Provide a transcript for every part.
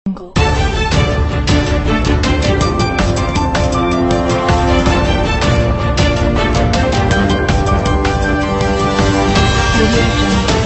jungle. Audio jungle.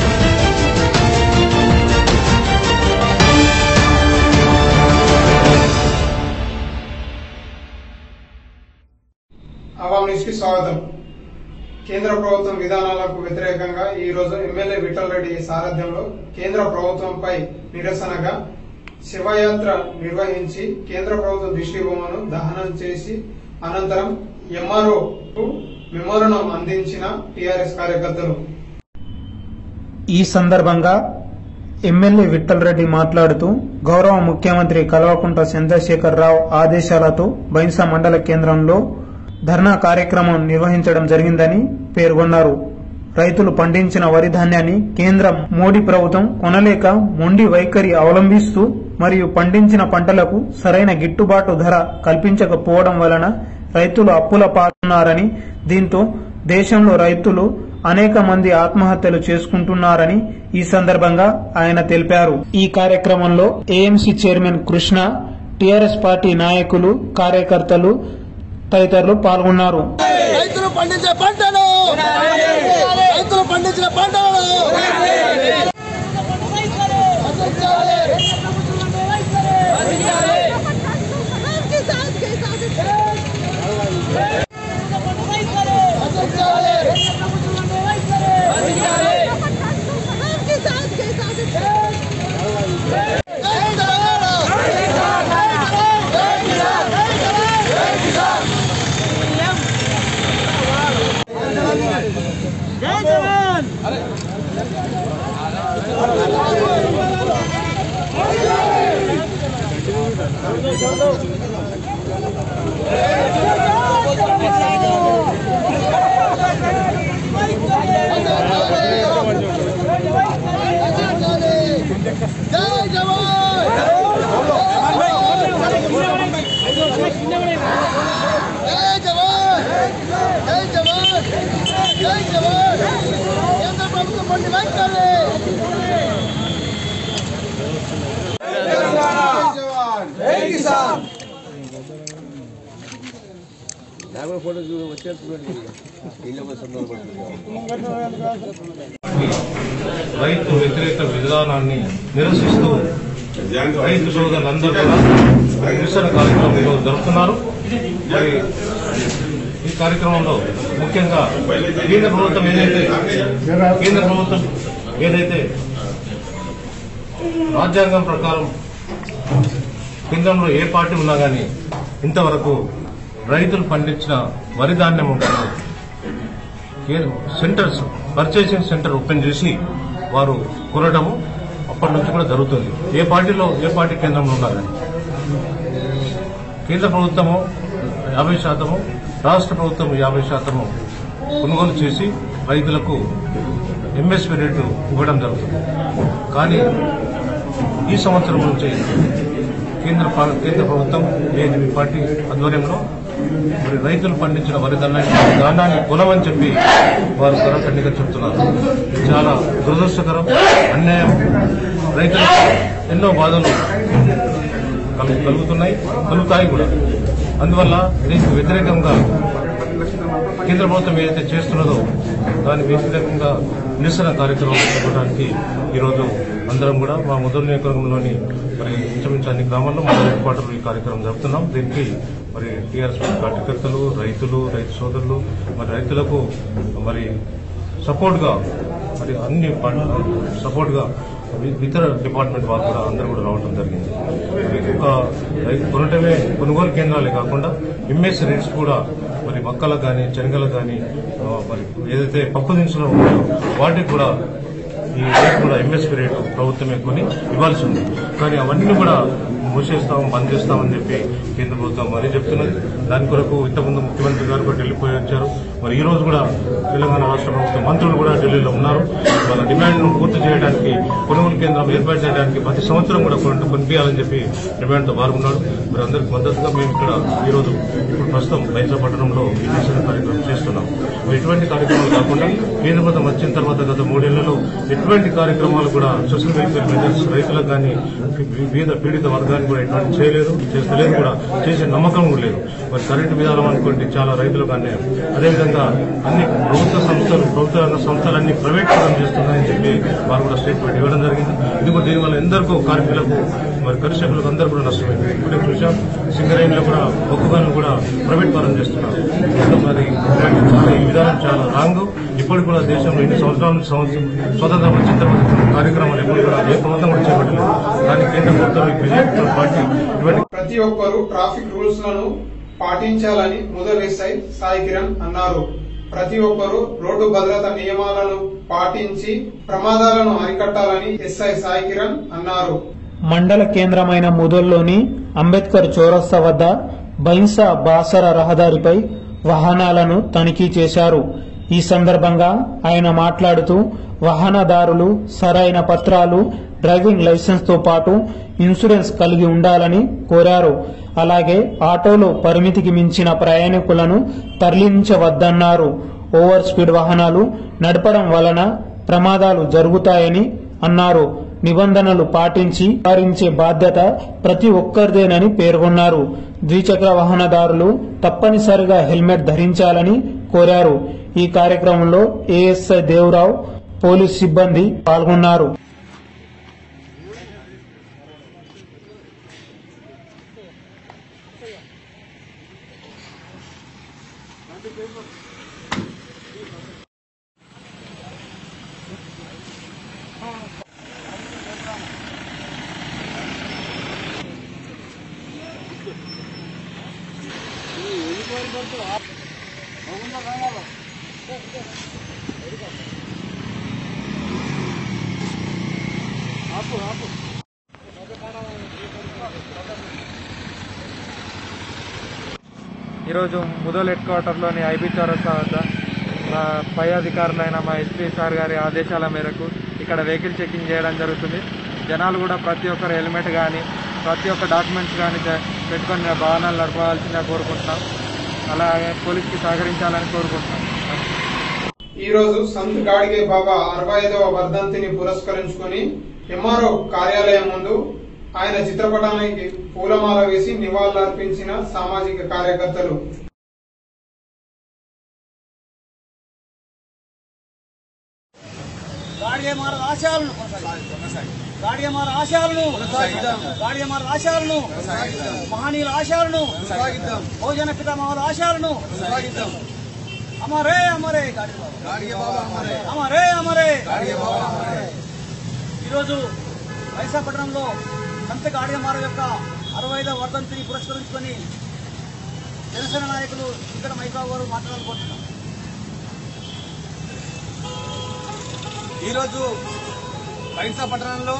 Awaam news కి స్వాగతం కేంద్ర ప్రభుత్వం విధానాలకు వ్యతిరేకంగా ఈ రోజు ఎమ్మెల్యే విఠల్ రెడ్డి సారథ్యంలో కేంద్ర ప్రభుత్వంపై నిరసనగా శివయాత్ర నిర్వహించి కేంద్ర ప్రభుత్వ దిష్టి బొమ్మను దహనం చేసి అనంతరం ఎంఆర్ఓ మెమోరణం అందించిన టీఆర్ఎస్ కార్యకర్తలు ఈ సందర్భంగా ఎమ్మెల్యే విఠల్ రెడ్డి మాట్లాడుతూ గౌరవ ముఖ్యమంత్రి కల్వకుంట్ల చంద్రశేఖర్ రావు ఆదేశాలతో బైన్సా మండల కేంద్రంలో ధర్నా కార్యక్రమం నిర్వహించడం జరిగిందని పేర్కొన్నారు రైతులు పండించిన వరి ధాన్యాన్ని కేంద్ర మోడీ ప్రభుత్వం కొనలేక మొండి వైఖరి అవలంబిస్తూ మరియు పండించిన పంటలకు సరైన గిట్టుబాటు ధర కల్పించకపోవడం వలన రైతులు అప్పుల పాడుతున్నారని దీంతో దేశంలో రైతులు అనేక మంది ఆత్మహత్యలు చేసుకుంటున్నారని ఈ సందర్భంగా ఆయన తెలిపారు ఈ కార్యక్రమంలో AMC chairman Krishna TRS party నాయకులు కార్యకర్తలు తదితరులు పాల్గొన్నారు రైతులు పండించే పంటను రైతులు పండించిన పంటలను के साथ के साथ के साथ के साथ జై జవాన్ జై జవాన్ జై జవాన్ జై జవాన్ కేంద్ర ప్రభుత్వం పండి వైఖరి జై జవాన్ జై కిసాన్ రైతు వ్యతిరేక విధానాన్ని నిరసిస్తూ రైతు సోదరులందరూ కూడా నిరసన కార్యక్రమం ఈరోజు జరుపుతున్నారు మరి ఈ కార్యక్రమంలో ముఖ్యంగా కేంద్ర ప్రభుత్వం ఏదైతే కేంద్ర ప్రభుత్వం ఏదైతే రాజ్యాంగం ప్రకారం కేంద్రంలో ఏ పార్టీ ఉన్నా కానీ ఇంతవరకు రైతులు పండించిన వరి ధాన్యం ఉంటుంది సెంటర్స్ పర్చేసింగ్ సెంటర్ ఓపెన్ చేసి వారు కొనడము అప్పటి నుంచి కూడా జరుగుతుంది ఏ పార్టీలో ఏ పార్టీ కేంద్రంలో ఉన్నారని కేంద్ర ప్రభుత్వము యాభై శాతము రాష్ట్ర ప్రభుత్వం యాభై శాతము కొనుగోలు చేసి రైతులకు ఎంఎస్పీ రేటు ఇవ్వడం జరుగుతుంది కానీ ఈ సంవత్సరం నుంచి కేంద్ర పా- కేంద్ర ప్రభుత్వం ఏజీపీ పార్టీ ఆధ్వర్యంలో మరి రైతులు పండించిన వరి ధాన్యాన్ని ధాన్యాన్ని కొనమని చెప్పి వారు కరఖండిగా చెప్తున్నారు ఇది చాలా దురదృష్టకరం అన్యాయం రైతులకు ఎన్నో బాధలు కలుగు- కలుగుతున్నాయి కలుగుతాయి కూడా అందువల్ల దీనికి వ్యతిరేకంగా కేంద్ర ప్రభుత్వం ఏదైతే చేస్తున్నదో దానికి వ్యతిరేకంగా నిరసన కార్యక్రమం చేపట్టడానికి ఈరోజు అందరం కూడా మా మొదలు నియోజకవర్గంలోని మరి ఇంచుమించు అన్ని గ్రామాల్లో మా హెడ్ క్వార్టర్ ఈ కార్యక్రమం జరుపుతున్నాం దీనికి మరి టీఆర్ఎస్ కార్యకర్తలు రైతులు రైతు సోదరులు మరి రైతులకు మరి సపోర్ట్గా మరి అన్ని సపోర్ట్ గా ఇతర డిపార్ట్మెంట్ వాళ్ళు కూడా అందరూ కూడా రావడం జరిగింది మరి ఒక రైతు కొనటమే కొనుగోలు కేంద్రాలే కాకుండా ఎంఎస్ రేట్స్ కూడా మరి మొక్కలకు కానీ శనగలకు కానీ మరి ఏదైతే పప్పు దినుసులు ఉన్నాయో వాటికి కూడా ఈ రేట్ కూడా ఎంఎస్పీ రేటు ప్రభుత్వమే కొని ఇవ్వాల్సి ఉంది కానీ అవన్నీ కూడా మూసేస్తాం బంద్ చేస్తామని చెప్పి కేంద్ర ప్రభుత్వం మరీ చెప్తున్నది దాని కొరకు ఇంతకుముందు ముఖ్యమంత్రి గారు కూడా ఢిల్లీ పోయి వచ్చారు మరి ఈ రోజు కూడా తెలంగాణ రాష్ట్ర ప్రభుత్వం మంత్రులు కూడా ఢిల్లీలో ఉన్నారు వాళ్ళ డిమాండ్ ను పూర్తి చేయడానికి కొనుగోలు కేంద్రం ఏర్పాటు చేయడానికి ప్రతి సంవత్సరం కూడా కొన్ని కొనిపించాలని చెప్పి డిమాండ్తో పాల్గొన్నాడు మరి అందరికి మద్దతుగా మేము ఇక్కడ ఈ రోజు ఇప్పుడు ప్రస్తుతం బైసా పట్టణంలో ఈ నిరసన కార్యక్రమం చేస్తున్నాం మరి ఇటువంటి కార్యక్రమాలు కాకుండా కేంద్ర ప్రభుత్వం వచ్చిన తర్వాత గత మూడేళ్లలో ఎటువంటి కార్యక్రమాలు కూడా సోషల్ వెల్ఫేర్ మెజర్స్ రైతులకు కానీ బీద పీడిత వర్గానికి కూడా ఎటువంటి చేయలేదు చేస్తలేదు కూడా చేసే నమ్మకం కూడా లేదు మరి కరెంటు విధానం అనుకోండి చాలా రైతులకు అన్యాయం అదేవిధంగా అన్ని ప్రభుత్వ సంస్థలు ప్రభుత్వ రంగ సంస్థలన్నీ ప్రైవేట్ పరం చేస్తున్నాయని చెప్పి వారు కూడా స్టేట్మెంట్ ఇవ్వడం జరిగింది ఇదిగో దీనివల్ల ఎందరికో కార్మికులకు మరి కర్షకులకు అందరూ కూడా నష్టమైంది ఇప్పుడే చూసాం సింగరేణిలో కూడా ఒక్కగాను కూడా ప్రైవేట్ పరం చేస్తున్నారు మరి ఇలాంటి చాలా ఈ విధానం చాలా రాంగ్ ఇప్పటికి కూడా దేశంలో ఎన్ని సంవత్సరాల నుంచి సంవత్సరం స్వతంత్రం వచ్చిన తర్వాత కార్యక్రమాలు ఎప్పుడు కూడా ఏ ప్రభుత్వం కూడా చేపట్టలేదు కానీ కేంద్ర ప్రభుత్వం ఈ బీజేపీ పార్టీ ఇవన్నీ ప్రతి ఒక్కరూ ట్రాఫిక్ రూల్స్ లను పాటించాలని ముదల్ ఎస్ఐ సాయి కిరణ్ అన్నారు ప్రతి ఒక్కరూ రోడ్డు భద్రత నియమాలను పాటించి ప్రమాదాలను అరికట్టాలని ఎస్ఐ సాయి కిరణ్ అన్నారు మండల కేంద్రమైన ముదల్లోని అంబేద్కర్ చౌరస్తా వద్ద బైంసా బాసర రహదారిపై వాహనాలను తనిఖీ చేశారు ఈ సందర్భంగా ఆయన మాట్లాడుతూ వాహనదారులు సరైన పత్రాలు డ్రైవింగ్ లైసెన్స్ తో పాటు ఇన్సూరెన్స్ కలిగి ఉండాలని కోరారు అలాగే ఆటోలో పరిమితికి మించిన ప్రయాణికులను తరలించవద్దన్నారు ఓవర్ స్పీడ్ వాహనాలు నడపడం వలన ప్రమాదాలు జరుగుతాయని అన్నారు నిబంధనలు పాటించి పాటించే బాధ్యత ప్రతి ఒక్కరిదేనని పేర్కొన్నారు ద్విచక్ర వాహనదారులు తప్పనిసరిగా హెల్మెట్ ధరించాలని కోరారు ఈ కార్యక్రమంలో ఏఎస్ఐ దేవరావు పోలీస్ సిబ్బంది పాల్గొన్నారు ఈరోజు ముదల్ హెడ్ క్వార్టర్లోని ఐబీ చౌరస్తా వద్ద మా పై అధికారులైన మా ఎస్పీ సార్ గారి ఆదేశాల మేరకు ఇక్కడ వెహికల్ చెకింగ్ చేయడం జరుగుతుంది జనాలు కూడా ప్రతి ఒక్కరు హెల్మెట్ కానీ ప్రతి ఒక్క డాక్యుమెంట్స్ కానీ పెట్టుకొని వాహనాలు నడపవలసిందిగా కోరుకుంటున్నాం అలాగే పోలీస్కి సహకరించాలని కోరుకుంటున్నాం ఈ రోజు సంత్ గాడిగే బాబా అరవై ఐదవ వర్ధంతిని పురస్కరించుకొని ఎంఆర్ఓ కార్యాలయం ముందు ఆయన చిత్రపటానికి పూలమాల వేసి నివాళులర్పించిన సామాజిక కార్యకర్తలు గాడిగే మార ఆశయాలను గాడిగే మార ఆశయాలను గాడిగే మార ఆశయాలను మహనీయుల ఆశయాలను భోజన పితామహుల ఆశయాలను అమరే అమరే అమరే అమరే ఈరోజు వైశాఖపట్నంలో సంత గాడిగ మార యొక్క అరవై ఐదవ వర్ధంతిని పురస్కరించుకొని జనసేన నాయకులు ఇక్కడ మైబాబు గారు మాట్లాడాలనుకుంటున్నాం ఈరోజు బైన్సా పట్టణంలో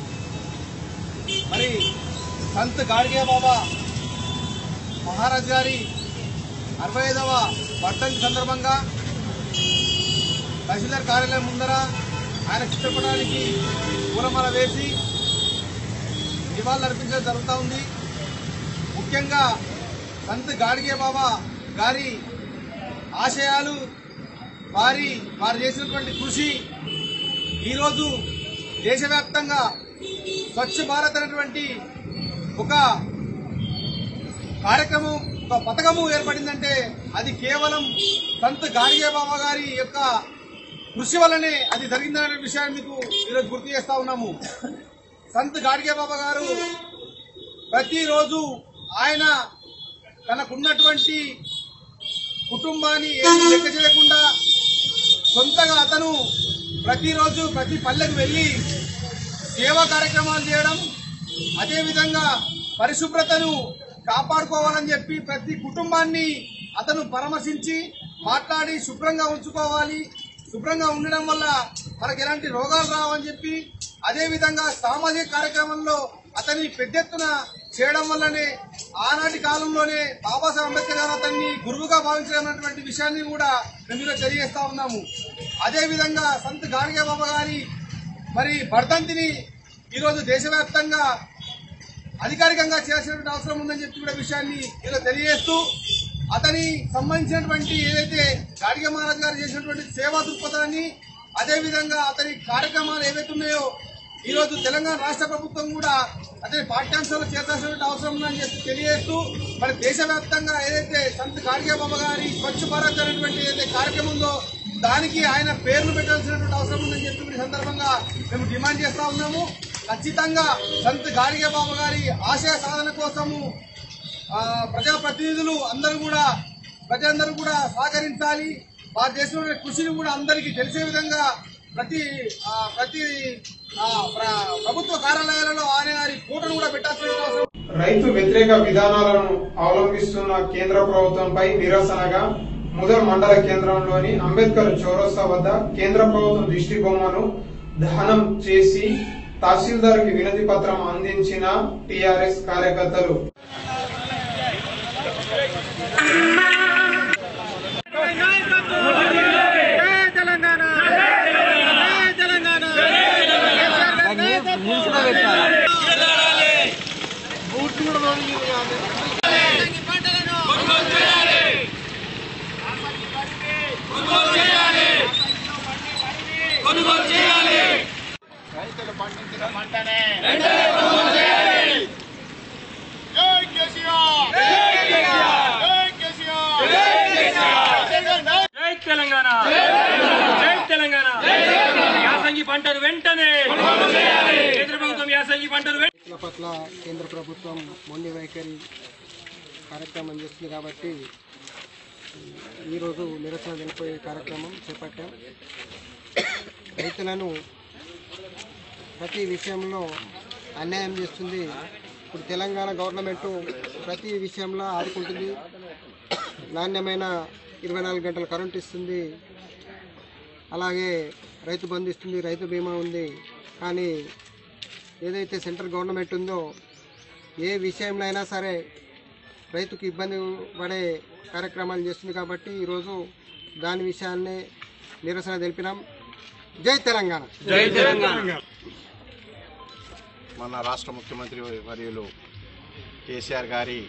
మరి సంత్ గాడిగే బాబా మహారాజ్ గారి అరవై ఐదవ వర్ధంతి సందర్భంగా తహసీల్దార్ కార్యాలయం ముందర ఆయన చిత్రపటానికి పూలమాల వేసి నివాళులు అర్పించడం జరుగుతూ ఉంది ముఖ్యంగా సంత్ గాడిగే బాబా గారి ఆశయాలు వారి వారు చేసినటువంటి కృషి ఈరోజు దేశవ్యాప్తంగా స్వచ్ఛ భారత్ అనేటువంటి ఒక కార్యక్రమం ఒక పథకము ఏర్పడిందంటే అది కేవలం సంత్ గాడిగే బాబా గారి యొక్క కృషి వల్లనే అది జరిగిందనే విషయాన్ని మీకు ఈరోజు గుర్తు చేస్తా ఉన్నాము సంత్ గాడిగే బాబా గారు ప్రతిరోజు ఆయన తనకున్నటువంటి కుటుంబాన్ని ఏమీ లెక్క చేయకుండా సొంతగా అతను ప్రతిరోజు ప్రతి పల్లెకు వెళ్లి సేవా కార్యక్రమాలు చేయడం అదేవిధంగా పరిశుభ్రతను కాపాడుకోవాలని చెప్పి ప్రతి కుటుంబాన్ని అతను పరామర్శించి మాట్లాడి శుభ్రంగా ఉంచుకోవాలి శుభ్రంగా ఉండడం వల్ల మనకు ఎలాంటి రోగాలు రావని చెప్పి అదేవిధంగా సామాజిక కార్యక్రమంలో అతన్ని పెద్ద ఎత్తున చేయడం వల్లనే ఆనాటి కాలంలోనే బాబాసాహెబ్ అంబేద్కర్ గారు అతన్ని గురువుగా భావించినటువంటి విషయాన్ని కూడా మేము ఈరోజు తెలియజేస్తా ఉన్నాము అదేవిధంగా సంత్ గాడిగే బాబా గారి మరి వర్ధంతిని ఈరోజు దేశవ్యాప్తంగా అధికారికంగా చేయాల్సినటువంటి అవసరం ఉందని చెప్పి కూడా విషయాన్ని ఇలా తెలియజేస్తూ అతని సంబంధించినటువంటి ఏదైతే గాడిగ మహారాజ్ గారు చేసినటువంటి సేవా దృక్పథాన్ని అదేవిధంగా అతని కార్యక్రమాలు ఏవైతే ఉన్నాయో ఈరోజు తెలంగాణ రాష్ట్ర ప్రభుత్వం కూడా అతని పాఠ్యాంశాలు చేర్చాల్సిన అవసరం ఉందని చెప్పి తెలియజేస్తూ మరి దేశవ్యాప్తంగా ఏదైతే సంత్ గార్గే బాబా గారి స్వచ్ఛ భారత్ అనేటువంటి ఏదైతే కార్యక్రమం ఉందో దానికి ఆయన పేర్లు పెట్టాల్సినటువంటి అవసరం ఉందని చెప్పి ఈ సందర్భంగా మేము డిమాండ్ చేస్తా ఉన్నాము ఖచ్చితంగా సంత్ గార్గే బాబా గారి ఆశయ సాధన కోసము ఆ, ప్రజాప్రతినిధులు అందరూ కూడా ప్రజలందరూ కూడా సహకరించాలి వారు చేసిన కృషిని కూడా అందరికీ తెలిసే విధంగా ప్రతి ఆ, ప్రతి ఆ, ప్ర- ప్రభుత్వ కార్యాలయాలలో ఆయన గారి ఫోటోను కూడా పెట్టాల్సిన అవసరం రైతు వ్యతిరేక విధానాలను అవలంబిస్తున్న కేంద్ర ప్రభుత్వంపై నిరసనగా ముదల్ మండల కేంద్రంలోని అంబేద్కర్ చౌరస్తా వద్ద కేంద్ర ప్రభుత్వం దిష్టి బొమ్మను దహనం చేసి తహసీల్దార్ కి వినతి పత్రం అందించిన టిఆర్ఎస్ కార్యకర్తలు జై తెలంగాణ జై తెలంగాణ యాసంగి పంటను వెంటనే కేంద్ర ప్రభుత్వం యాసంగి పంటను వెంటనే రైతుల పట్ల కేంద్ర ప్రభుత్వం మొండి వైఖరి కార్యక్రమం చేస్తుంది కాబట్టి ఈరోజు నిరసన తెలిపే కార్యక్రమం చేపట్టాం రైతులను ప్రతి విషయంలో అన్యాయం చేస్తుంది ఇప్పుడు తెలంగాణ గవర్నమెంట్ ప్రతి విషయంలో ఆదుకుంటుంది నాణ్యమైన ఇరవై నాలుగు గంటల కరెంట్ ఇస్తుంది అలాగే రైతు బంధు ఇస్తుంది రైతు బీమా ఉంది కానీ ఏదైతే సెంట్రల్ గవర్నమెంట్ ఉందో ఏ విషయంలో అయినా సరే రైతుకు ఇబ్బంది పడే కార్యక్రమాలు చేస్తుంది కాబట్టి ఈరోజు దాని విషయాన్నే నిరసన తెలిపినాం జై తెలంగాణ జై తెలంగాణ మన రాష్ట్ర ముఖ్యమంత్రి వర్యులు కేసీఆర్ గారి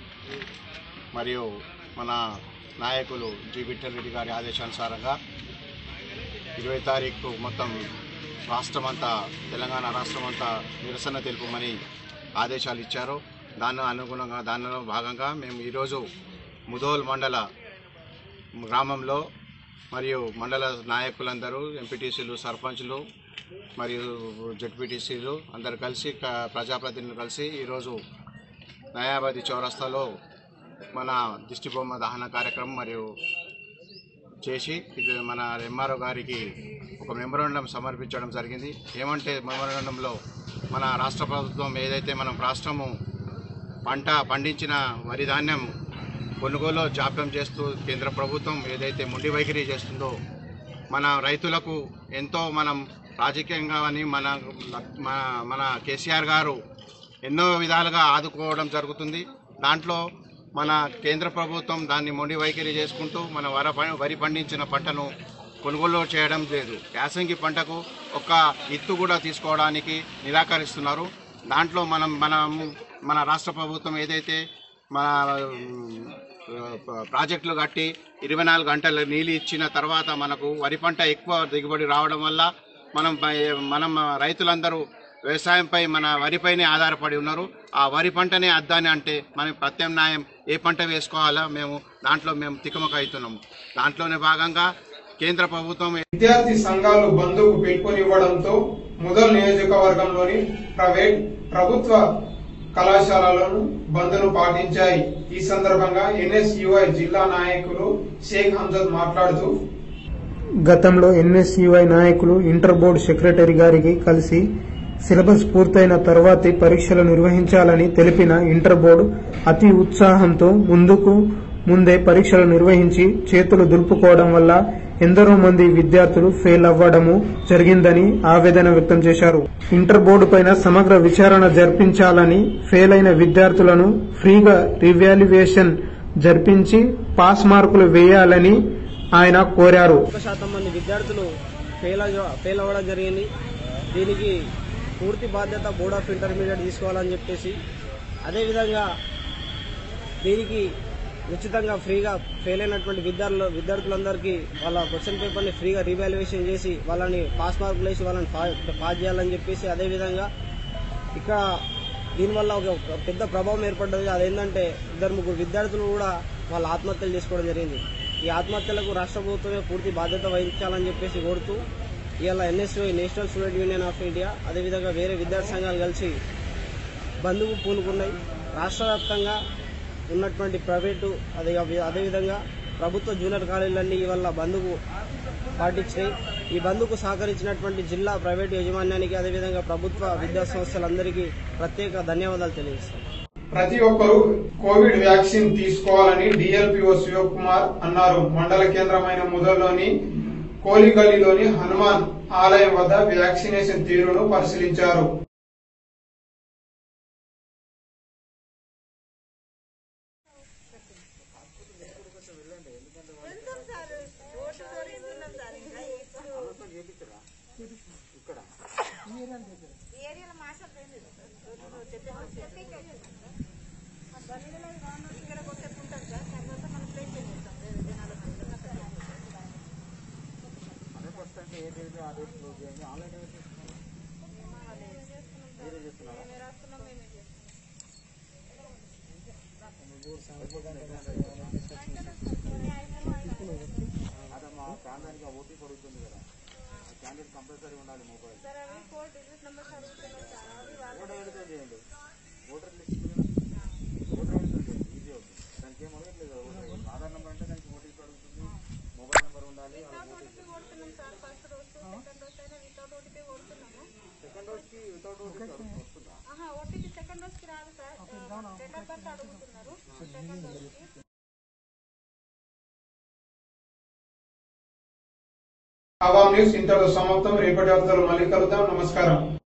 మరియు మన నాయకులు జి విఠల్ రెడ్డి గారి ఆదేశానుసారంగా ఇరవై తారీఖు మొత్తం రాష్ట్రమంతా తెలంగాణ రాష్ట్రమంతా నిరసన తెలుపమని ఆదేశాలు ఇచ్చారు దాని అనుగుణంగా దానిలో భాగంగా మేము ఈరోజు ముదోల్ మండల గ్రామంలో మరియు మండల నాయకులందరూ ఎంపీటీసీలు సర్పంచ్లు మరియు జడ్పీటీసీలు అందరు కలిసి క- ప్రజాప్రతినిధులు కలిసి ఈరోజు నయాబాది చౌరస్తాలో మన దిష్టిబొమ్మ దహన కార్యక్రమం మరియు చేసి ఇది మన ఎంఆర్ఓ గారికి ఒక మెమోరాండం సమర్పించడం జరిగింది ఏమంటే మెమోరాండంలో మన రాష్ట్ర ప్రభుత్వం ఏదైతే మనం రాష్ట్రము పంట పండించిన వరి ధాన్యం కొనుగోలు జాప్యం చేస్తూ కేంద్ర ప్రభుత్వం ఏదైతే మొండి వైఖరి చేస్తుందో మన రైతులకు ఎంతో మనం రాజకీయంగా అని మన మన మన కేసీఆర్ గారు ఎన్నో విధాలుగా ఆదుకోవడం జరుగుతుంది దాంట్లో మన కేంద్ర ప్రభుత్వం దాన్ని మొండి వైఖరి చేసుకుంటూ మన వర వరి పండించిన పంటను కొనుగోలు చేయడం లేదు యాసంగి పంటకు ఒక ఇత్తు కూడా తీసుకోవడానికి నిరాకరిస్తున్నారు దాంట్లో మనం మనం మన రాష్ట్ర ప్రభుత్వం ఏదైతే మన ఉమ్, ప్రాజెక్టులు కట్టి ఇరవై నాలుగు గంటలు నీళ్ళు ఇచ్చిన తర్వాత మనకు వరి పంట ఎక్కువ దిగుబడి రావడం వల్ల మనం పై- మనం రైతులందరూ వ్యవసాయంపై మన వరిపైనే ఆధారపడి ఉన్నారు ఆ వరి పంటనే అద్దాని అంటే మనం ప్రత్యామ్నాయం ఏ పంట వేసుకోవాలో మేము దాంట్లో మేము తికమక అవుతున్నాము దాంట్లోనే భాగంగా కేంద్ర ప్రభుత్వం విద్యార్థి సంఘాలు బంధుకు పిలుపునివ్వడంతో ముదల్ నియోజకవర్గంలోని ప్రైవేట్ ప్రభుత్వ కళాశాలలను బంద్ను పాటించాయి ఈ సందర్భంగా ఎన్ఎస్యుఐ జిల్లా నాయకులు షేక్ హంజద్ మాట్లాడుతూ గతంలో ఎన్ఎస్యుఐ నాయకులు ఇంటర్ బోర్డు సెక్రటరీ గారికి కలిసి సిలబస్ పూర్తయిన తర్వాతే పరీక్షలు నిర్వహించాలని తెలిపిన ఇంటర్ బోర్డు అతి ఉత్సాహంతో ముందుకు ముందే పరీక్షలు నిర్వహించి చేతులు దులుపుకోవడం వల్ల ఎందరో మంది విద్యార్థులు ఫెయిల్ అవ్వడము జరిగిందని ఆవేదన వ్యక్తం చేశారు ఇంటర్ బోర్డు పైన సమగ్ర విచారణ జరిపించాలని ఫెయిల్ అయిన విద్యార్థులను ఫ్రీగా రివాల్యుయేషన్ జరిపించి పాస్ మార్కులు వేయాలని ఆయన కోరారు ఒక శాతం మంది విద్యార్థులు ఫెయిల్ అవ్వ- ఫెయిల్ అవ్వడం జరిగింది దీనికి పూర్తి బాధ్యత బోర్డ్ ఆఫ్ ఇంటర్మీడియట్ తీసుకోవాలని చెప్పేసి అదేవిధంగా దీనికి ఉచితంగా ఫ్రీగా ఫెయిల్ అయినటువంటి విద్యార్థులు విద్యార్థులందరికీ వాళ్ళ క్వశ్చన్ పేపర్ని ఫ్రీగా రీవాల్యుయేషన్ చేసి వాళ్ళని పాస్ మార్కులు వేసి వాళ్ళని పా- పాస్ చేయాలని చెప్పేసి అదేవిధంగా ఇక్కడ దీనివల్ల ఒక ఒక పెద్ద ప్రభావం ఏర్పడ్డది అదేంటంటే ఇద్దరు ముగ్గురు విద్యార్థులు కూడా వాళ్ళ ఆత్మహత్యలు చేసుకోవడం జరిగింది ఈ ఆత్మహత్యలకు రాష్ట్ర ప్రభుత్వమే పూర్తి బాధ్యత వహించాలని చెప్పేసి కోరుతూ ఇవాళ NSO national student union of India అదేవిధంగా వేరే విద్యార్థి సంఘాలు కలిసి బంధుకు పూనుకున్నాయి రాష్ట్ర వ్యాప్తంగా ఉన్నటువంటి ప్రైవేటు అదే అదేవిధంగా ప్రభుత్వ జూనియర్ కాలేజీలన్నీ ఇవాళ బంధుకు పాటించినాయి ఈ బంధుకు సహకరించినటువంటి జిల్లా ప్రైవేటు యాజమాన్యానికి అదేవిధంగా ప్రభుత్వ విద్యా సంస్థలందరికీ ప్రత్యేక ధన్యవాదాలు తెలియజేస్తాం ప్రతి ఒక్కరూ కోవిడ్ వ్యాక్సిన్ తీసుకోవాలని డిఎల్పిఓ శివకుమార్ అన్నారు మండల కేంద్రమైన ముదల్లోని కోలిగల్లిలోని హనుమాన్ ఆలయం వద్ద వ్యాక్సినేషన్ తీరును పరిశీలించారు అవాం న్యూస్ ఇంతలో సమాప్తం రేపటి వార్తలు మళ్ళీ కలుద్దాం నమస్కారం